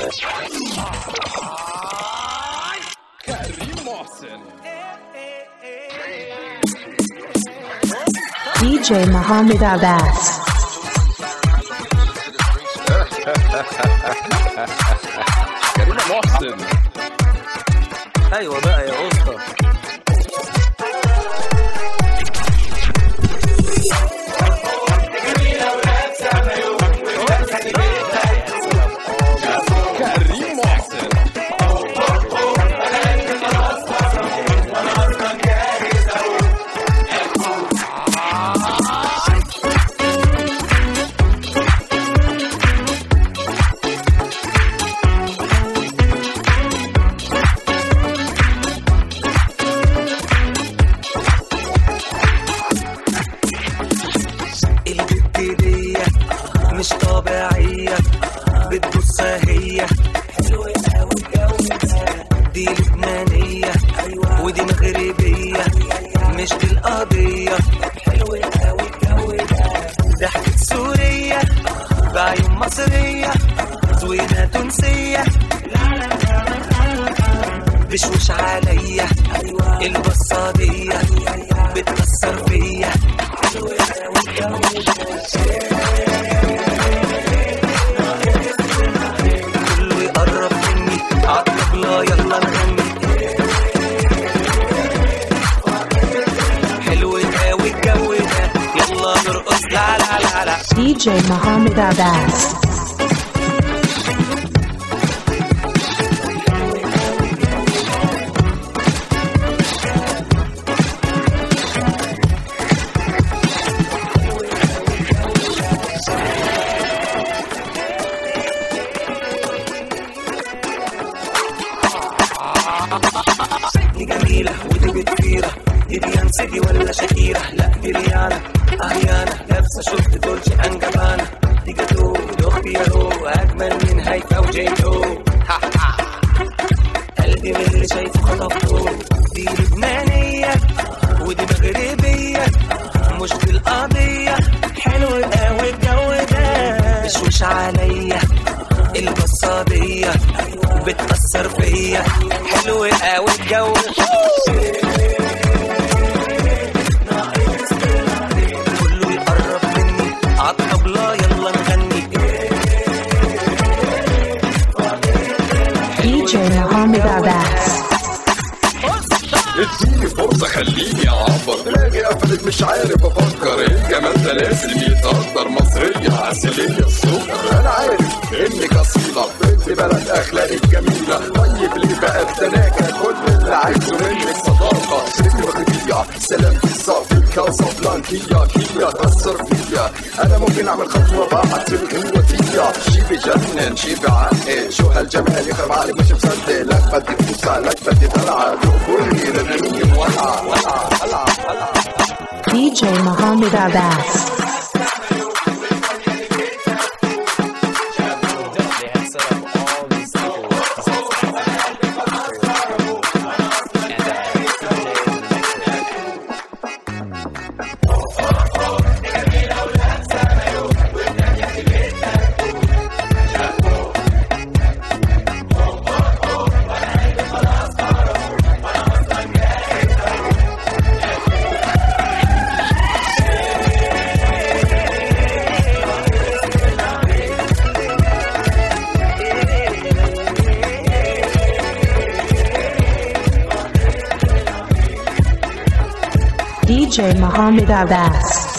كريم محسن DJ Muhammad Abbas. كريم محسن ايوه بقى يا اسطى كريم محسن البت دي مش طبيعية بتبص هي حلوة قوي الجو ده دي لبنانية ودي مغربية مش دي القضية حلوة قوي الجو ده ضحكة سورية بعيون مصرية زوينة تونسية بشوش عليا البصادية بتكسر فيا حلوة قوي الجو ده كله يقرب مني عالطبلة يلا نغني حلو قوي الجو ده يلا نرقص لا لا لا لا DJ Muhammad Abbas. دي جميلة ودي بتطيرة دي بيانسي دي ولا شاكيرة لا دي ريانا أهيانا لابسة شورت دولتشي أند جابانا دي جاتو دي أختي ياهو أجمل من هيفا وجيتو ها ها قلبي من اللي شايفه خطفته دي لبنانية ودي مغربية مش دي القضية حلو قوي الجو ده مشوش عليا البصادية بتأثر فيا حلو قوي الجو كله يقرب مني عالطبلة يلا نغني DJ Muhammad Abbas. اديني فرصة خليني اعبر دماغي قفلت مش عارف افكر الجمال ده لازم يتقدر مصرية اصلية السكر انا عارف انك اصيلة بنت بلد اخلاقك جميلة طيب ليه بقى التناكة كل اللي عايزه منك صداقة بنت مغربية سلام في صافي كاسابلانكية كيا تأثر فيا انا ممكن اعمل خطوة بعد القوتية شي بجنن شي بعقل شو هالجمال يخرب عليك مش مصدق لك بدي فوسع لك بدي دلع كلي لبنانية مولعة ولعة ولعة ولعة DJ Muhammad Abbas. They had set up all these speakers. And uh, CJ and the mixer. DJ Muhammad Abbas.